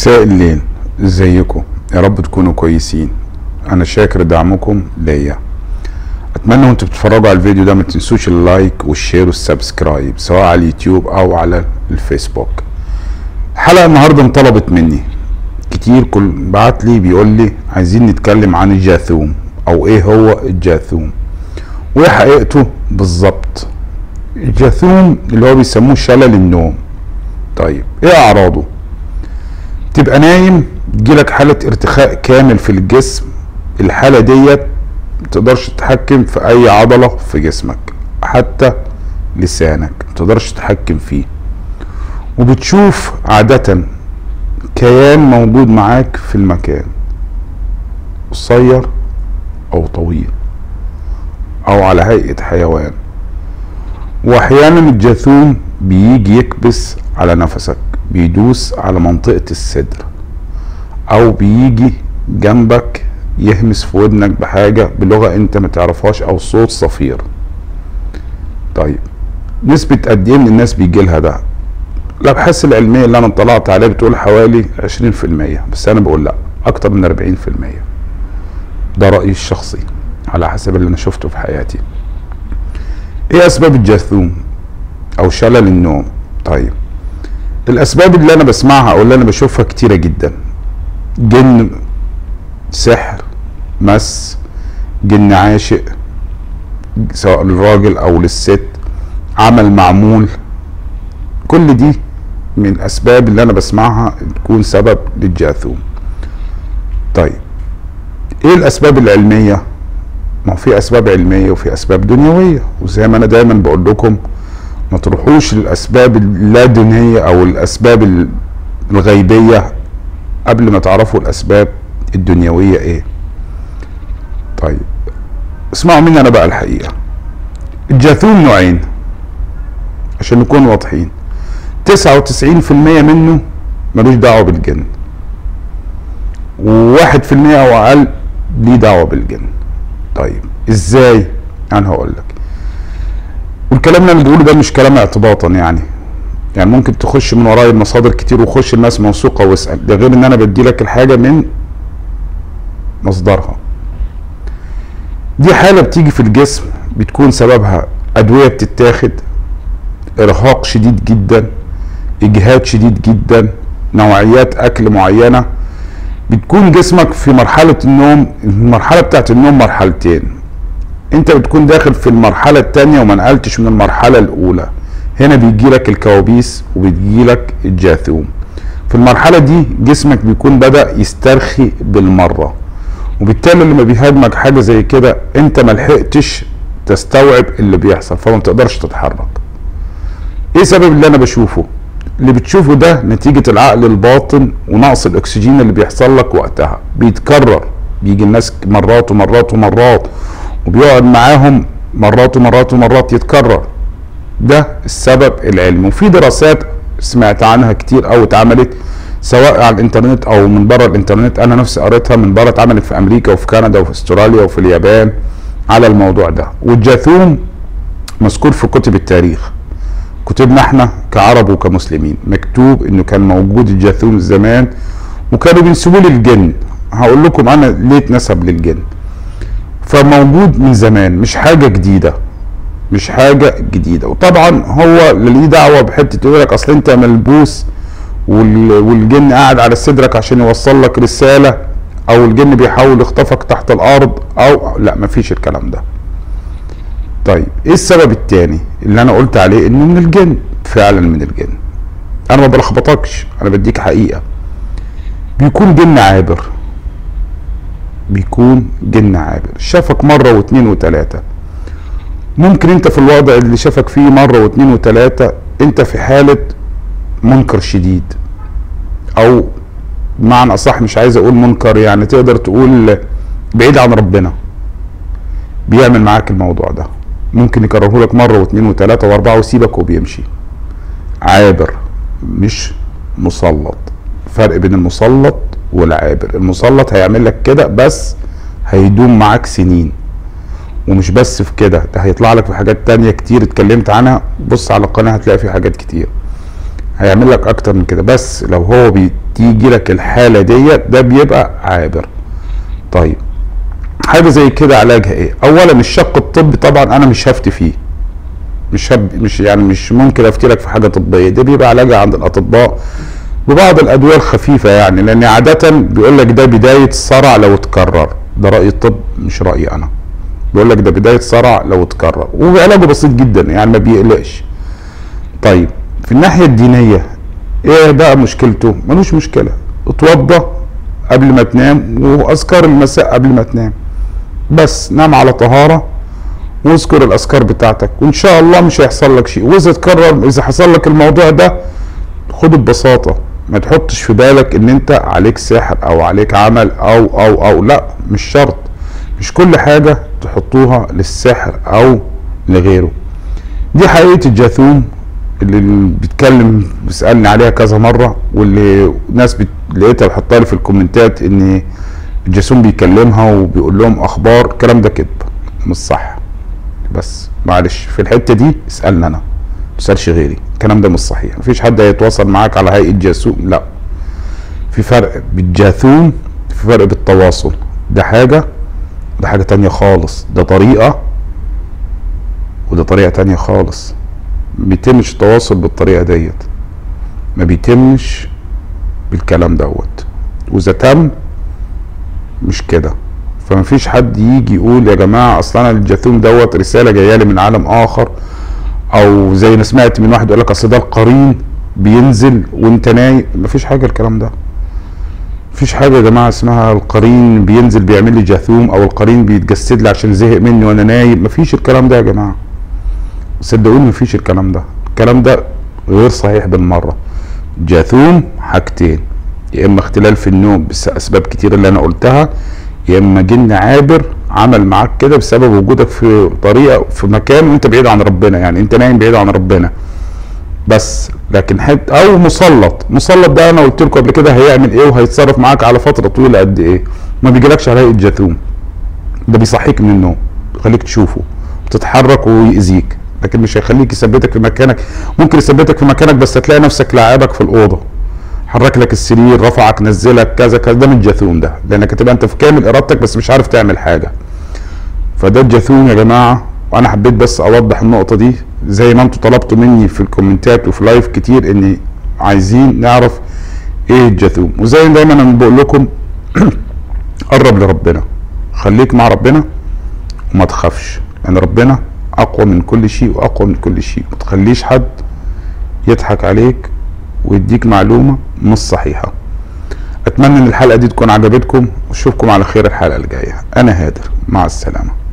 مساء الليل ازيكم يا رب تكونوا كويسين انا شاكر دعمكم ليا اتمنى وانتوا بتتفرجوا على الفيديو ده ما تنسوش اللايك والشير والسبسكرايب سواء على اليوتيوب او على الفيسبوك الحلقه النهارده انطلبت مني كتير كل بعت لي بيقول لي عايزين نتكلم عن الجاثوم او ايه هو الجاثوم وايه حقيقته بالظبط الجاثوم اللي هو بيسموه شلل النوم طيب ايه اعراضه تبقى نايم تجيلك حالة ارتخاء كامل في الجسم الحالة ديت متقدرش تتحكم في اي عضلة في جسمك حتى لسانك متقدرش تتحكم فيه وبتشوف عادة كيان موجود معاك في المكان قصير او طويل او على هيئة حيوان واحيانا الجاثوم بيجي يكبس على نفسك بيدوس على منطقة الصدر او بيجي جنبك يهمس في ودنك بحاجة بلغة انت ما تعرفهاش او صوت صفير طيب نسبة قد ايه من الناس بيجي لها ده الابحاث العلمية اللي انا اطلعت عليها بتقول حوالي عشرين في المية بس انا بقول لا اكتر من اربعين في المية ده رأيي الشخصي على حسب اللي انا شفته في حياتي ايه اسباب الجاثوم او شلل النوم طيب الاسباب اللي انا بسمعها او اللي انا بشوفها كتيرة جدا جن سحر مس جن عاشق سواء للراجل او للست عمل معمول كل دي من الاسباب اللي انا بسمعها تكون سبب للجاثوم طيب ايه الاسباب العلميه ما هو في اسباب علميه وفي اسباب دنيويه وزي ما انا دايما بقول لكم ما تروحوش للاسباب اللادينيه او الاسباب الغيبيه قبل ما تعرفوا الاسباب الدنيويه ايه طيب اسمعوا مني انا بقى الحقيقه الجاثوم نوعين عشان نكون واضحين تسعة وتسعين في المية منه ملوش دعوة بالجن وواحد في المية او اقل ليه دعوة بالجن طيب ازاي انا هقول لك والكلام اللي انا بقوله ده مش كلام اعتباطا يعني يعني ممكن تخش من ورايا المصادر كتير وخش الناس موثوقه واسال ده غير ان انا بدي لك الحاجه من مصدرها دي حاله بتيجي في الجسم بتكون سببها ادويه بتتاخد ارهاق شديد جدا اجهاد شديد جدا نوعيات اكل معينه بتكون جسمك في مرحله النوم المرحله بتاعت النوم مرحلتين انت بتكون داخل في المرحله الثانيه وما نقلتش من المرحله الاولى هنا بيجي لك الكوابيس وبيجي لك الجاثوم في المرحله دي جسمك بيكون بدا يسترخي بالمره وبالتالي لما بيهاجمك حاجه زي كده انت ما لحقتش تستوعب اللي بيحصل فما تقدرش تتحرك ايه سبب اللي انا بشوفه اللي بتشوفه ده نتيجة العقل الباطن ونقص الأكسجين اللي بيحصل لك وقتها بيتكرر بيجي الناس مرات ومرات ومرات وبيقعد معاهم مرات ومرات ومرات يتكرر ده السبب العلمي وفي دراسات سمعت عنها كتير أو اتعملت سواء على الانترنت او من بره الانترنت انا نفسي قريتها من بره اتعملت في امريكا وفي كندا وفي استراليا وفي اليابان على الموضوع ده والجاثوم مذكور في كتب التاريخ كتبنا احنا كعرب وكمسلمين مكتوب انه كان موجود الجاثوم زمان وكانوا بينسبوه للجن هقول لكم انا ليه اتنسب للجن فموجود من زمان مش حاجه جديده مش حاجه جديده وطبعا هو اللي ليه دعوه بحته يقول لك اصل انت ملبوس والجن قاعد على صدرك عشان يوصل لك رساله او الجن بيحاول يخطفك تحت الارض او لا مفيش الكلام ده طيب ايه السبب التاني اللي انا قلت عليه انه من الجن فعلا من الجن انا ما بلخبطكش انا بديك حقيقه بيكون جن عابر بيكون جن عابر شافك مره واثنين وثلاثه ممكن انت في الوضع اللي شافك فيه مره واثنين وثلاثه انت في حاله منكر شديد او بمعنى اصح مش عايز اقول منكر يعني تقدر تقول بعيد عن ربنا بيعمل معاك الموضوع ده ممكن يكرره لك مره واثنين وثلاثه واربعه ويسيبك وبيمشي عابر مش مسلط فرق بين المسلط والعابر المسلط هيعمل لك كده بس هيدوم معاك سنين ومش بس في كده ده هيطلع لك في حاجات تانية كتير اتكلمت عنها بص على القناه هتلاقي في حاجات كتير هيعمل لك اكتر من كده بس لو هو بتيجي لك الحاله ديت ده بيبقى عابر طيب حاجه زي كده علاجها ايه اولا الشق الطبي طبعا انا مش هفتي فيه مش هب مش يعني مش ممكن افتي لك في حاجه طبيه ده بيبقى علاجها عند الاطباء ببعض الادويه الخفيفه يعني لان عاده بيقول لك ده بدايه صرع لو اتكرر ده راي الطب مش رايي انا بيقول لك ده بدايه صرع لو اتكرر وعلاجه بسيط جدا يعني ما بيقلقش طيب في الناحيه الدينيه ايه بقى مشكلته ملوش مشكله اتوضى قبل ما تنام واذكار المساء قبل ما تنام بس نام على طهاره واذكر الاذكار بتاعتك وان شاء الله مش هيحصل لك شيء واذا اتكرر اذا حصل لك الموضوع ده خده ببساطه ما تحطش في بالك ان انت عليك سحر او عليك عمل او او او لا مش شرط مش كل حاجه تحطوها للسحر او لغيره دي حقيقه الجاثوم اللي بيتكلم بيسالني عليها كذا مره واللي ناس بت... لقيتها بحطها لي في الكومنتات ان الجاسوم بيكلمها وبيقول لهم اخبار الكلام ده كذب مش صح بس معلش في الحته دي اسالني انا ما تسالش غيري الكلام ده مش صحيح مفيش حد هيتواصل معاك على هيئه جاسوم لا في فرق بالجاثوم في فرق بالتواصل ده حاجه ده حاجه تانية خالص ده طريقه وده طريقه تانية خالص بيتمش التواصل بالطريقه ديت ما بيتمش بالكلام دوت واذا تم مش كده فمفيش حد يجي يقول يا جماعه اصل انا الجاثوم دوت رساله جايه لي من عالم اخر او زي ما سمعت من واحد يقول لك اصل ده القرين بينزل وانت نايم مفيش حاجه الكلام ده مفيش حاجه يا جماعه اسمها القرين بينزل بيعمل لي جاثوم او القرين بيتجسد لي عشان زهق مني وانا نايم مفيش الكلام ده يا جماعه صدقوني مفيش الكلام ده الكلام ده غير صحيح بالمره جاثوم حاجتين يا اما اختلال في النوم باسباب كتير اللي انا قلتها يا اما جن عابر عمل معاك كده بسبب وجودك في طريقه في مكان وانت بعيد عن ربنا يعني انت نايم بعيد عن ربنا بس لكن حد او مسلط مسلط ده انا قلت لكم قبل كده هيعمل ايه وهيتصرف معاك على فتره طويله قد ايه ما بيجيلكش على هيئه جاثوم ده بيصحيك من النوم يخليك تشوفه وتتحرك ويأذيك لكن مش هيخليك يثبتك في مكانك ممكن يثبتك في مكانك بس هتلاقي نفسك لاعبك في الاوضه حرك لك السرير رفعك نزلك كذا كذا ده من الجاثوم ده لانك هتبقى انت في كامل ارادتك بس مش عارف تعمل حاجه فده الجاثوم يا جماعه وانا حبيت بس اوضح النقطه دي زي ما انتوا طلبتوا مني في الكومنتات وفي لايف كتير اني عايزين نعرف ايه الجاثوم وزي دايما انا بقول لكم قرب لربنا خليك مع ربنا وما تخافش لان ربنا اقوى من كل شيء واقوى من كل شيء ما تخليش حد يضحك عليك ويديك معلومه مش صحيحه اتمنى ان الحلقه دي تكون عجبتكم واشوفكم على خير الحلقه الجايه انا هادر مع السلامه